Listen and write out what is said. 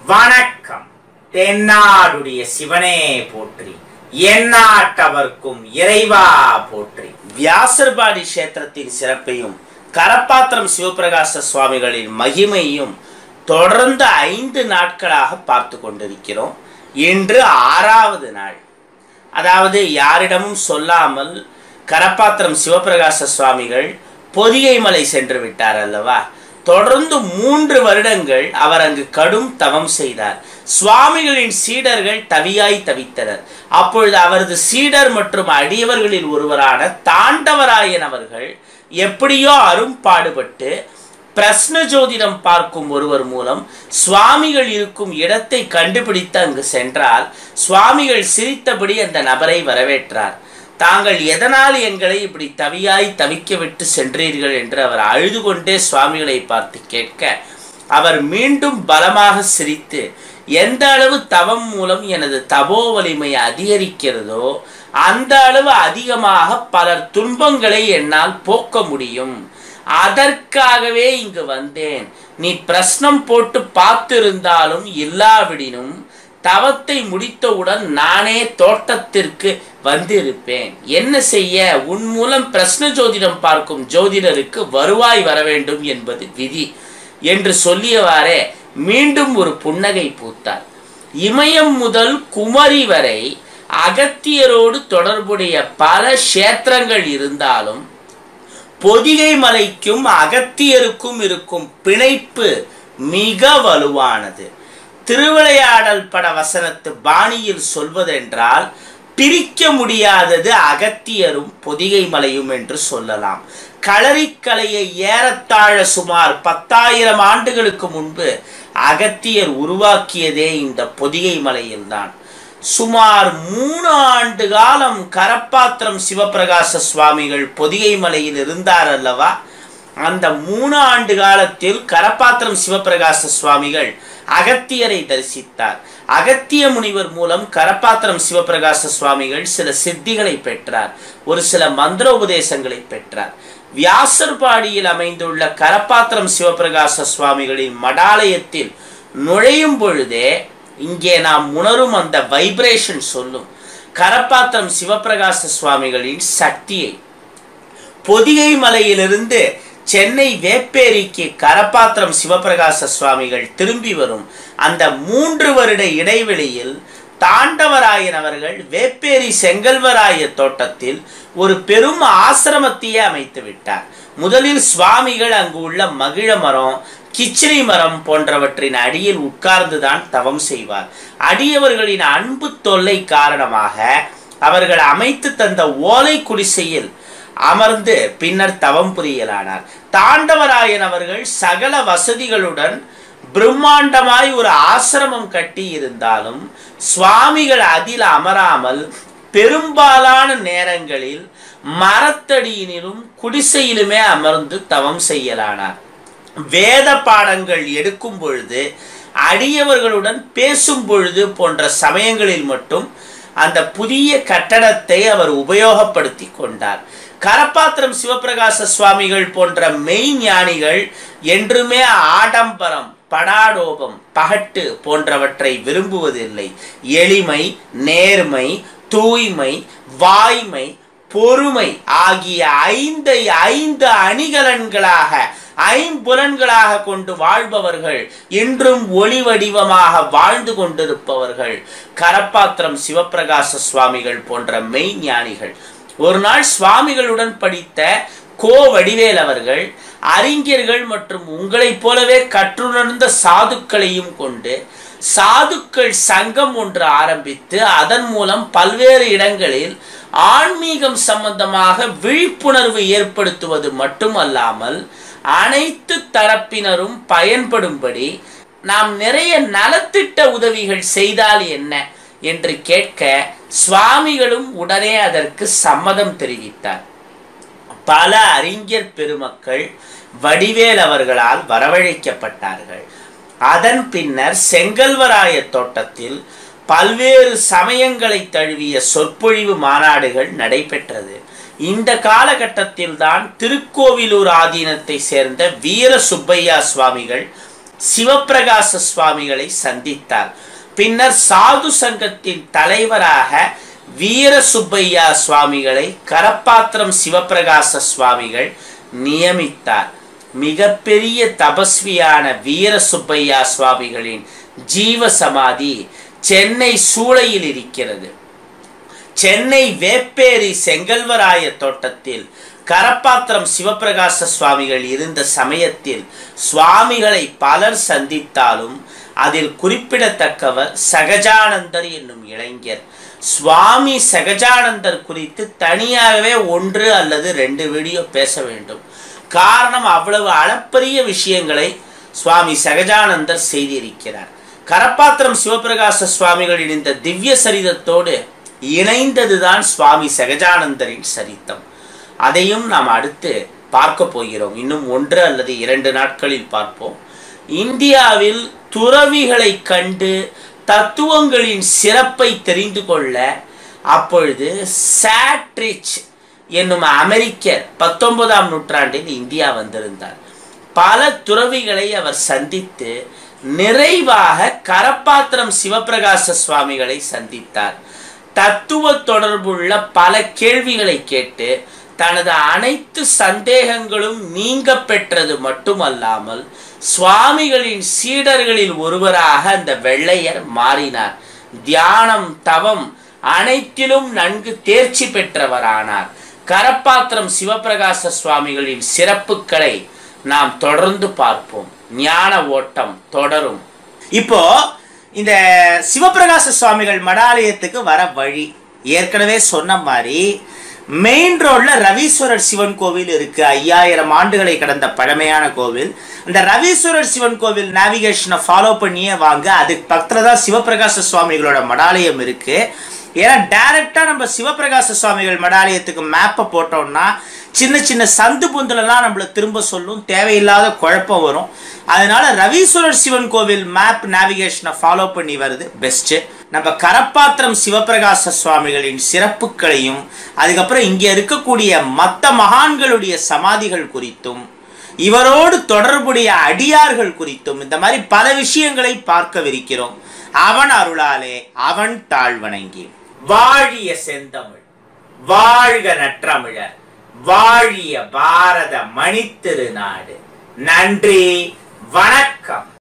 வணக்கம் தென்னாடுடைய சிவனே போற்றி எந்நாட்டவர்க்கும் இறைவா போற்றி வியாசர்பாடி கஷேத்திரத்தின் சிறப்பையும் கரப்பாத்திரம் சிவபிரகாச சுவாமிகளின் மகிமையும் தொடர்ந்து ஐந்து நாட்களாக பார்த்து கொண்டிருக்கிறோம் இன்று ஆறாவது நாள் அதாவது யாரிடமும் சொல்லாமல் கரப்பாத்திரம் சிவபிரகாச சுவாமிகள் பொதிகை மலை சென்று விட்டார் அல்லவா தொடர்ந்து மூன்று வருடங்கள் அவர் அங்கு கடும் தவம் செய்தார் சுவாமிகளின் சீடர்கள் தவியாய் தவித்தனர் அப்பொழுது அவரது சீடர் மற்றும் அடியவர்களில் ஒருவரான தாண்டவராயன் அவர்கள் எப்படியோ அரும்பாடுபட்டு பிரஸ்ன ஜோதிடம் பார்க்கும் ஒருவர் மூலம் சுவாமிகள் இருக்கும் இடத்தை கண்டுபிடித்து அங்கு சென்றால் சுவாமிகள் சிரித்தபடி அந்த நபரை வரவேற்றார் தாங்கள் எதனால் எங்களை இப்படி தவியாய் தவிக்க விட்டு சென்றீர்கள் என்று அவர் அழுது கொண்டே சுவாமிகளை பார்த்து கேட்க அவர் மீண்டும் பலமாக சிரித்து எந்த அளவு தவம் மூலம் எனது தபோ வலிமை அதிகரிக்கிறதோ அந்த அளவு அதிகமாக பலர் துன்பங்களை என்னால் போக்க முடியும் அதற்காகவே இங்கு வந்தேன் நீ பிரശ്னம் போட்டு பார்த்திருந்தாலும் இல்லாவிடினும் தவத்தை முடித்தவுடன் நானே தோட்டத்திற்கு வந்திருப்பேன் என்ன செய்ய உன் மூலம் பிரശ്ன ஜோதிடம் பார்க்கும் ஜோதிடருக்கு வருவாய் வர வேண்டும் என்பது விதி என்று சொல்லியவாறே மீண்டும் ஒரு புன்னகை பூத்தார் இமயம் முதல் குமரி வரை அகத்தியரோடு தொடர்புடைய பல கஷேத்திரங்கள் இருந்தாலும் பொதிகை மலைக்கும் அகத்தியருக்கும் இருக்கும் பிணைப்பு மிக வலுவானது திருவிளையாடல் பட வசனத்து பாணியில் சொல்வதென்றால் பிரிக்க முடியாதது அகத்தியரும் பொதிகை மலையும் என்று சொல்லலாம் களரிக்கலையை ஏறத்தாழ சுமார் பத்தாயிரம் ஆண்டுகளுக்கு முன்பு அகத்தியர் உருவாக்கியதே இந்த பொதிகை மலையில்தான் சுமார் மூணு ஆண்டு காலம் கரப்பாத்திரம் சிவபிரகாச சுவாமிகள் பொதிகை மலையில் இருந்தார் அல்லவா அந்த மூணு ஆண்டு காலத்தில் கரப்பாத்திரம் சிவபிரகாச சுவாமிகள் அகத்தியரை தரிசித்தார் அகத்திய முனிவர் மூலம் கரப்பாத்திரம் சிவபிரகாச சுவாமிகள் சில சித்திகளை பெற்றார் ஒரு சில மந்திர உபதேசங்களை பெற்றார் வியாசர்பாடியில் அமைந்துள்ள கரப்பாத்திரம் சிவபிரகாச சுவாமிகளின் மடாலயத்தில் நுழையும் பொழுதே இங்கே நாம் உணரும் அந்த வைப்ரேஷன் சொல்லும் கரப்பாத்திரம் சிவபிரகாச சுவாமிகளின் சக்தியை பொதிகை மலையிலிருந்து சென்னை வேப்பேரிக்கு கரப்பாத்திரம் சிவபிரகாச சுவாமிகள் திரும்பி வரும் அந்த மூன்று வருட இடைவெளியில் தாண்டவராயன் அவர்கள் வேப்பேரி செங்கல்வராய தோட்டத்தில் ஒரு பெரும் ஆசிரமத்தையே அமைத்து விட்டார் முதலில் சுவாமிகள் அங்கு உள்ள மகிழ மரம் கிச்சிலி மரம் போன்றவற்றின் அடியில் உட்கார்ந்துதான் தவம் செய்வார் அடியவர்களின் அன்பு தொல்லை காரணமாக அவர்கள் அமைத்து தந்த ஓலை குடிசையில் அமர்ந்து பின்னர் தவம் புரியலானார் தாண்டவராயன் அவர்கள் சகல வசதிகளுடன் பிரம்மாண்டமாய் ஒரு ஆசிரமம் கட்டி இருந்தாலும் சுவாமிகள் அதில் அமராமல் பெரும்பாலான நேரங்களில் மரத்தடியினிலும் குடிசையிலுமே அமர்ந்து தவம் செய்யலானார் வேத பாடங்கள் எடுக்கும் பொழுது அடியவர்களுடன் பேசும் பொழுது போன்ற சமயங்களில் மட்டும் அந்த புதிய கட்டடத்தை அவர் உபயோகப்படுத்தி கொண்டார் கரப்பாத்திரம் சிவபிரகாச சுவாமிகள் போன்ற மெய் ஞானிகள் என்றுமே ஆடம்பரம் படாடோபம் பகட்டு போன்றவற்றை விரும்புவதில்லை எளிமை நேர்மை தூய்மை வாய்மை பொறுமை ஆகிய ஐந்தை ஐந்து அணிகலன்களாக ஐம்புலன்களாக கொண்டு வாழ்பவர்கள் இன்றும் ஒளி வடிவமாக வாழ்ந்து கொண்டிருப்பவர்கள் கரப்பாத்திரம் சிவபிரகாச சுவாமிகள் போன்ற மெய் ஞானிகள் ஒரு நாள் சுவாமிகளுடன் படித்த கோ வடிவேல் அவர்கள் அறிஞர்கள் மற்றும் உங்களைப் போலவே கற்றுணர்ந்த சாதுக்களையும் கொண்டு சாதுக்கள் சங்கம் ஒன்று ஆரம்பித்து அதன் மூலம் பல்வேறு இடங்களில் ஆன்மீகம் சம்பந்தமாக விழிப்புணர்வு ஏற்படுத்துவது மட்டுமல்லாமல் அனைத்து தரப்பினரும் பயன்படும்படி நாம் நிறைய நலத்திட்ட உதவிகள் செய்தால் என்ன என்று கேட்க சுவாமிகளும் உடனே அதற்கு சம்மதம் தெரிவித்தார் பல அறிஞர் பெருமக்கள் வடிவேல் அவர்களால் வரவழைக்கப்பட்டார்கள் அதன் பின்னர் செங்கல்வராய தோட்டத்தில் பல்வேறு சமயங்களை தழுவிய சொற்பொழிவு மாநாடுகள் நடைபெற்றது இந்த காலகட்டத்தில் தான் திருக்கோவிலூர் ஆதீனத்தை சேர்ந்த வீர சுப்பையா சுவாமிகள் சிவப்பிரகாச சுவாமிகளை சந்தித்தார் பின்னர் சாது சங்கத்தின் தலைவராக வீர சுப்பையா சுவாமிகளை கரப்பாத்திரம் சிவப்பிரகாச சுவாமிகள் நியமித்தார் மிகப்பெரிய தபஸ்வியான வீர சுப்பையா சுவாமிகளின் ஜீவ சமாதி சென்னை சூளையில் இருக்கிறது சென்னை வேப்பேரி செங்கல்வராய தோட்டத்தில் கரப்பாத்திரம் சிவப்பிரகாச சுவாமிகள் இருந்த சமயத்தில் சுவாமிகளை பலர் சந்தித்தாலும் அதில் குறிப்பிடத்தக்கவர் சகஜானந்தர் என்னும் இளைஞர் சுவாமி சகஜானந்தர் குறித்து தனியாகவே ஒன்று அல்லது ரெண்டு வீடியோ பேச வேண்டும் காரணம் அவ்வளவு அளப்பரிய விஷயங்களை சுவாமி சகஜானந்தர் செய்திருக்கிறார் கரப்பாத்திரம் சிவபிரகாச சுவாமிகளின் இந்த திவ்ய சரிதத்தோடு இணைந்ததுதான் சுவாமி சகஜானந்தரின் சரித்தம் அதையும் நாம் அடுத்து பார்க்க போகிறோம் இன்னும் ஒன்று அல்லது இரண்டு நாட்களில் பார்ப்போம் இந்தியாவில் துறவிகளை கண்டு தத்துவங்களின் சிறப்பை தெரிந்து கொள்ள அப்பொழுது சாட்ரிச் என்னும் அமெரிக்கர் பத்தொன்பதாம் நூற்றாண்டில் இந்தியா வந்திருந்தார் பல துறவிகளை அவர் சந்தித்து நிறைவாக கரப்பாத்திரம் சிவபிரகாச சுவாமிகளை சந்தித்தார் தத்துவ தொடர்புள்ள பல கேள்விகளை கேட்டு தனது அனைத்து சந்தேகங்களும் நீங்க பெற்றது மட்டுமல்லாமல் சுவாமிகளின் சீடர்களில் ஒருவராக அந்த வெள்ளையர் மாறினார் தியானம் தவம் அனைத்திலும் நன்கு தேர்ச்சி பெற்றவரானார் கரப்பாத்திரம் சிவபிரகாச சுவாமிகளின் சிறப்புகளை நாம் தொடர்ந்து பார்ப்போம் ஞான ஓட்டம் தொடரும் இப்போ இந்த சிவபிரகாச சுவாமிகள் மடாலயத்துக்கு வர வழி ஏற்கனவே சொன்ன மாதிரி மெயின் ரோட்ல ரவீஸ்வரர் சிவன் கோவில் இருக்கு ஐயாயிரம் ஆண்டுகளை கடந்த பழமையான கோவில் அந்த ரவீஸ்வரர் சிவன் கோவில் நேவிகேஷனை ஃபாலோ பண்ணியே வாங்க அதுக்கு பக்கத்துல தான் சிவபிரகாச சுவாமிகளோட மடாலயம் இருக்கு ஏன்னா டைரக்டா நம்ம சிவபிரகாச சுவாமிகள் மடாலயத்துக்கு மேப்பை போட்டோம்னா சின்ன சின்ன சந்து புந்தலெல்லாம் நம்மள திரும்ப சொல்லும் தேவையில்லாத குழப்பம் வரும் அதனால ரவீஸ்வரர் சிவன் கோவில் மேப் நேவிகேஷனை ஃபாலோ பண்ணி வருது பெஸ்ட் நம்ம கரப்பாத்திரம் சிவபிரகாச சுவாமிகளின் சிறப்புகளையும் அதுக்கப்புறம் இங்க இருக்கக்கூடிய மற்ற மகான்களுடைய சமாதிகள் குறித்தும் இவரோடு தொடர்புடைய அடியார்கள் குறித்தும் இந்த மாதிரி பல விஷயங்களை பார்க்கவிருக்கிறோம் அவன் அருளாலே அவன் தாழ் வணங்கி வாழிய செந்தமிழ் வாழ்க நற்றமிழர் வாழிய பாரத மணித்திருநாடு நன்றி வணக்கம்